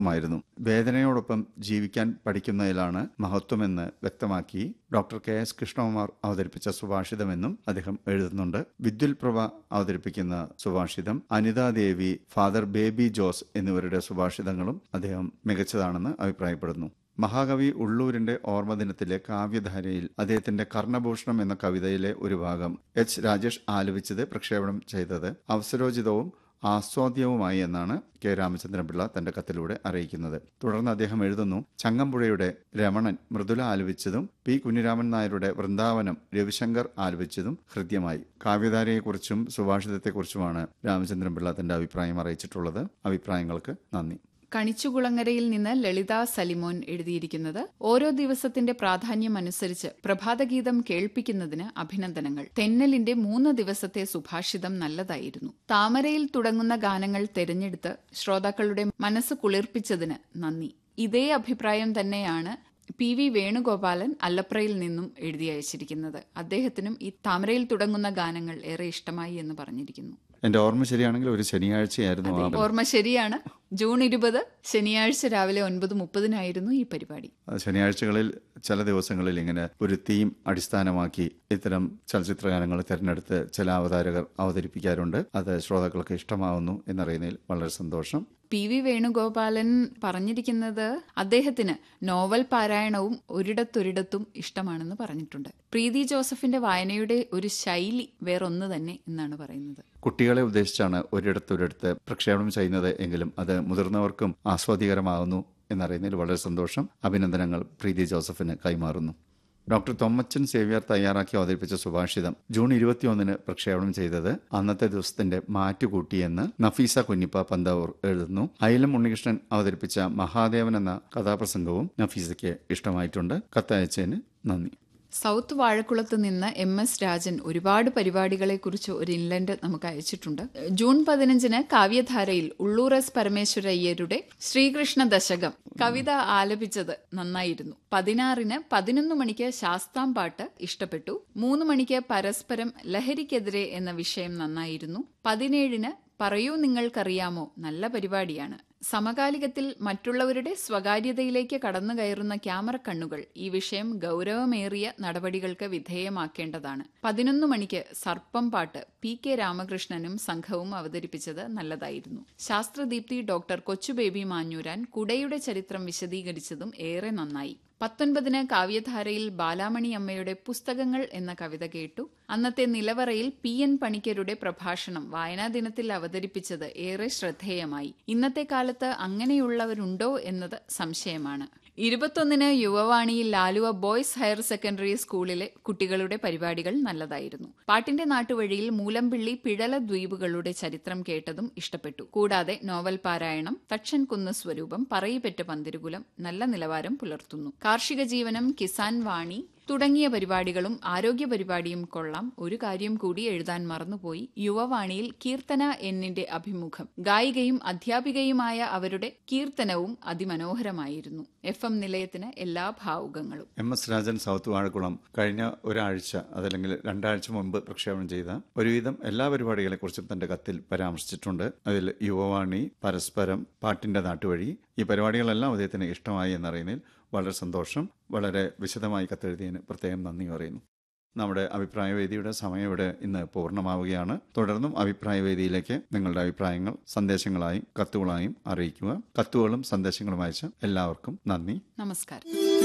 മായിരുന്നു വേദനയോടൊപ്പം ജീവിക്കാൻ പഠിക്കുന്നതിലാണ് മഹത്വമെന്ന് വ്യക്തമാക്കി doctor K S Krishnakumar അവതരിപ്പിച്ച സുഭാഷിതമെന്നും അദ്ദേഹം എഴുതുന്നുണ്ട് വിദ്യുൽ പ്രഭ അവതരിപ്പിക്കുന്ന സുഭാഷിതം അനിതാദേവി ഫാദർ ബേബി ജോസ് എന്നിവരുടെ സുഭാഷിതങ്ങളും അദ്ദേഹം മികച്ചതാണെന്ന് അഭിപ്രായപ്പെടുന്നു മഹാകവി ഉള്ളൂരിന്റെ ഓർമ്മദിനത്തിലെ കാവ്യധാരയിൽ അദ്ദേഹത്തിന്റെ കർണഭൂഷണം എന്ന കവിതയിലെ ഒരു ഭാഗം എച്ച് രാജേഷ് ആലപിച്ചത് പ്രക്ഷേപണം ചെയ്തത് അവസരോചിതവും ആസ്വാദ്യവുമായി എന്നാണ് കെ രാമചന്ദ്രൻപിള്ള തന്റെ കത്തിലൂടെ അറിയിക്കുന്നത് തുടർന്ന് അദ്ദേഹം എഴുതുന്നു ചങ്ങമ്പുഴയുടെ രമണൻ മൃദുല ആലപിച്ചതും പി കുഞ്ഞിരാമൻ നായരുടെ വൃന്ദാവനം രവിശങ്കർ ആലപിച്ചതും ഹൃദ്യമായി കാവ്യധാരയെക്കുറിച്ചും സുഭാഷിതത്തെക്കുറിച്ചുമാണ് രാമചന്ദ്രൻപിള്ള തന്റെ അഭിപ്രായം അറിയിച്ചിട്ടുള്ളത് അഭിപ്രായങ്ങൾക്ക് നന്ദി കണിച്ചുകുളങ്ങരയിൽ നിന്ന് ലളിത സലിമോൻ എഴുതിയിരിക്കുന്നത് ഓരോ ദിവസത്തിന്റെ പ്രാധാന്യം അനുസരിച്ച് പ്രഭാതഗീതം കേൾപ്പിക്കുന്നതിന് അഭിനന്ദനങ്ങൾ തെന്നലിന്റെ മൂന്ന് ദിവസത്തെ സുഭാഷിതം നല്ലതായിരുന്നു താമരയിൽ തുടങ്ങുന്ന ഗാനങ്ങൾ തെരഞ്ഞെടുത്ത് ശ്രോതാക്കളുടെ മനസ്സ് കുളിർപ്പിച്ചതിന് നന്ദി ഇതേ അഭിപ്രായം തന്നെയാണ് പി വി വേണുഗോപാലൻ അല്ലപ്രയിൽ നിന്നും എഴുതി അയച്ചിരിക്കുന്നത് അദ്ദേഹത്തിനും ഈ താമരയിൽ തുടങ്ങുന്ന ഗാനങ്ങൾ ഏറെ ഇഷ്ടമായി എന്ന് പറഞ്ഞിരിക്കുന്നു എന്റെ ഓർമ്മ ശരിയാണെങ്കിൽ ഒരു ശനിയാഴ്ചയായിരുന്നു ആ ഓർമ്മ ശരിയാണ് ജൂൺ ഇരുപത് ശനിയാഴ്ച രാവിലെ ഒൻപത് മുപ്പതിനായിരുന്നു ഈ പരിപാടി ശനിയാഴ്ചകളിൽ ചില ദിവസങ്ങളിൽ ഇങ്ങനെ ഒരു തീം അടിസ്ഥാനമാക്കി ഇത്തരം ചലച്ചിത്ര ഗാനങ്ങൾ തിരഞ്ഞെടുത്ത് ചില അവതാരകർ അവതരിപ്പിക്കാറുണ്ട് അത് ശ്രോതാക്കൾക്ക് ഇഷ്ടമാവുന്നു എന്നറിയുന്നതിൽ വളരെ സന്തോഷം പി വി വേണുഗോപാലൻ പറഞ്ഞിരിക്കുന്നത് അദ്ദേഹത്തിന് നോവൽ പാരായണവും ഒരിടത്തൊരിടത്തും ഇഷ്ടമാണെന്ന് പറഞ്ഞിട്ടുണ്ട് പ്രീതി ജോസഫിന്റെ വായനയുടെ ഒരു ശൈലി വേറൊന്ന് തന്നെ എന്നാണ് പറയുന്നത് കുട്ടികളെ ഉദ്ദേശിച്ചാണ് ഒരിടത്തൊരിടത്ത് പ്രക്ഷേപണം ചെയ്യുന്നത് എങ്കിലും അത് മുതിർന്നവർക്കും ആസ്വാദികരമാകുന്നു എന്നറിയുന്നതിൽ വളരെ സന്തോഷം അഭിനന്ദനങ്ങൾ പ്രീതി ജോസഫിന് കൈമാറുന്നു ഡോക്ടർ തൊമ്മച്ചൻ സേവ്യർ തയ്യാറാക്കി അവതരിപ്പിച്ച സുഭാഷിതം ജൂൺ ഇരുപത്തിയൊന്നിന് പ്രക്ഷേപണം ചെയ്തത് അന്നത്തെ ദിവസത്തിന്റെ മാറ്റുകൂട്ടിയെന്ന് നഫീസ കുഞ്ഞിപ്പ പന്താവൂർ എഴുതുന്നു അയിലം ഉണ്ണികൃഷ്ണൻ അവതരിപ്പിച്ച മഹാദേവൻ എന്ന കഥാപ്രസംഗവും നഫീസയ്ക്ക് ഇഷ്ടമായിട്ടുണ്ട് കത്തയച്ചതിന് നന്ദി സൗത്ത് വാഴക്കുളത്ത് നിന്ന് എം എസ് രാജൻ ഒരുപാട് പരിപാടികളെക്കുറിച്ച് ഒരു ഇൻലൻഡ് നമുക്ക് അയച്ചിട്ടുണ്ട് ജൂൺ പതിനഞ്ചിന് കാവ്യധാരയിൽ ഉള്ളൂർ എസ് പരമേശ്വരയ്യരുടെ ശ്രീകൃഷ്ണ ദശകം കവിത ആലപിച്ചത് നന്നായിരുന്നു പതിനാറിന് പതിനൊന്ന് മണിക്ക് ശാസ്താം പാട്ട് ഇഷ്ടപ്പെട്ടു മൂന്ന് മണിക്ക് പരസ്പരം ലഹരിക്കെതിരെ എന്ന വിഷയം നന്നായിരുന്നു പതിനേഴിന് പറയൂ നിങ്ങൾക്കറിയാമോ നല്ല പരിപാടിയാണ് സമകാലികത്തിൽ മറ്റുള്ളവരുടെ സ്വകാര്യതയിലേക്ക് കടന്നു കയറുന്ന ക്യാമറ കണ്ണുകൾ ഈ വിഷയം ഗൗരവമേറിയ നടപടികൾക്ക് വിധേയമാക്കേണ്ടതാണ് പതിനൊന്ന് മണിക്ക് സർപ്പം പാട്ട് പി കെ രാമകൃഷ്ണനും സംഘവും അവതരിപ്പിച്ചത് നല്ലതായിരുന്നു ശാസ്ത്രദീപ്തി ഡോക്ടർ കൊച്ചുബേബി മാഞ്ഞൂരാൻ കുടയുടെ ചരിത്രം വിശദീകരിച്ചതും ഏറെ നന്നായി പത്തൊൻപതിന് കാവ്യധാരയിൽ ബാലാമണി അമ്മയുടെ പുസ്തകങ്ങൾ എന്ന കവിത കേട്ടു അന്നത്തെ നിലവറയിൽ പി എൻ പണിക്കരുടെ പ്രഭാഷണം വായനാ ദിനത്തിൽ അവതരിപ്പിച്ചത് ഏറെ ശ്രദ്ധേയമായി ഇന്നത്തെ കാലത്ത് അങ്ങനെയുള്ളവരുണ്ടോ എന്നത് സംശയമാണ് ഇരുപത്തൊന്നിന് യുവവാണിയിൽ ലാലുവ ബോയ്സ് ഹയർ സെക്കൻഡറി സ്കൂളിലെ കുട്ടികളുടെ പരിപാടികൾ നല്ലതായിരുന്നു പാട്ടിന്റെ നാട്ടുവഴിയിൽ മൂലമ്പിള്ളി പിഴല ദ്വീപുകളുടെ ചരിത്രം കേട്ടതും ഇഷ്ടപ്പെട്ടു കൂടാതെ നോവൽ പാരായണം തക്ഷൻ കുന്ന് സ്വരൂപം പറയിപ്പെറ്റ പന്തിരുകുലം നല്ല നിലവാരം പുലർത്തുന്നു കാർഷിക ജീവനം കിസാൻ വാണി തുടങ്ങിയ പരിപാടികളും ആരോഗ്യ പരിപാടിയും കൊള്ളാം ഒരു കാര്യം കൂടി എഴുതാൻ മറന്നുപോയി യുവവാണിയിൽ കീർത്തന എന്നിന്റെ അഭിമുഖം ഗായികയും അധ്യാപികയുമായ അവരുടെ കീർത്തനവും അതിമനോഹരമായിരുന്നു എഫ് എം നിലയത്തിന് എല്ലാ ഭാവുകങ്ങളും M S Rajan south Vazhakkulam കഴിഞ്ഞ ഒരാഴ്ച അതല്ലെങ്കിൽ രണ്ടാഴ്ച മുമ്പ് പ്രക്ഷേപണം ചെയ്ത ഒരുവിധം എല്ലാ പരിപാടികളെക്കുറിച്ചും തന്റെ കത്തിൽ പരാമർശിച്ചിട്ടുണ്ട് അതിൽ യുവവാണി പരസ്പരം പാട്ടിന്റെ നാട്ടുവഴി ഈ പരിപാടികളെല്ലാം അദ്ദേഹത്തിന് ഇഷ്ടമായി എന്നറിയുന്നതിൽ വളരെ സന്തോഷം വളരെ വിശദമായി കത്തെഴുതിയതിന് പ്രത്യേകം നന്ദി പറയുന്നു നമ്മുടെ അഭിപ്രായ വേദിയുടെ സമയം ഇവിടെ ഇന്ന് പൂർണ്ണമാവുകയാണ് തുടർന്നും അഭിപ്രായ വേദിയിലേക്ക് നിങ്ങളുടെ അഭിപ്രായങ്ങൾ സന്ദേശങ്ങളായും കത്തുകളായും അറിയിക്കുക കത്തുകളും സന്ദേശങ്ങളും അയച്ച എല്ലാവർക്കും നന്ദി നമസ്കാരം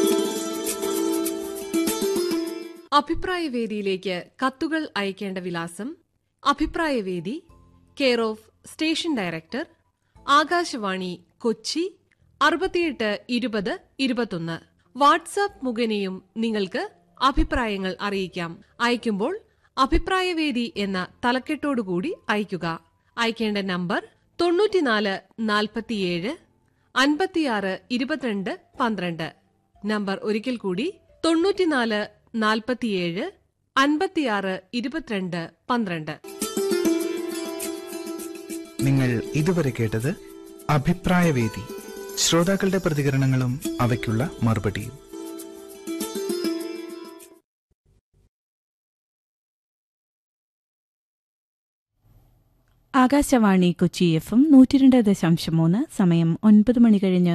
അഭിപ്രായ വേദിയിലേക്ക് കത്തുകൾ അയക്കേണ്ട വിലാസം അഭിപ്രായ വേദി care of station director Akashvani Kochi അറുപത്തിയെട്ട് ഇരുപത് ഇരുപത്തൊന്ന് വാട്സാപ്പ് മുഖേനയും നിങ്ങൾക്ക് അഭിപ്രായങ്ങൾ അറിയിക്കാം അയക്കുമ്പോൾ അഭിപ്രായവേദി എന്ന തലക്കെട്ടോടുകൂടി അയയ്ക്കുക അയക്കേണ്ട നമ്പർ തൊണ്ണൂറ്റിനാല് നാൽപ്പത്തിയേഴ് അൻപത്തിയാറ് ഇരുപത്തിരണ്ട് പന്ത്രണ്ട് നമ്പർ ഒരിക്കൽ കൂടി തൊണ്ണൂറ്റിനാല് നാൽപ്പത്തിയേഴ് അൻപത്തിയാറ് ഇരുപത്തിരണ്ട് പന്ത്രണ്ട് നിങ്ങൾ ഇതുവരെ കേട്ടത് അഭിപ്രായവേദി ശ്രോതാക്കളുടെ പ്രതികരണങ്ങളും അവയ്ക്കുള്ള മറുപടിയും ആകാശവാണി കൊച്ചി എഫ് എം നൂറ്റിരണ്ട് ദശാംശം മൂന്ന് സമയം ഒൻപത് മണി കഴിഞ്ഞ്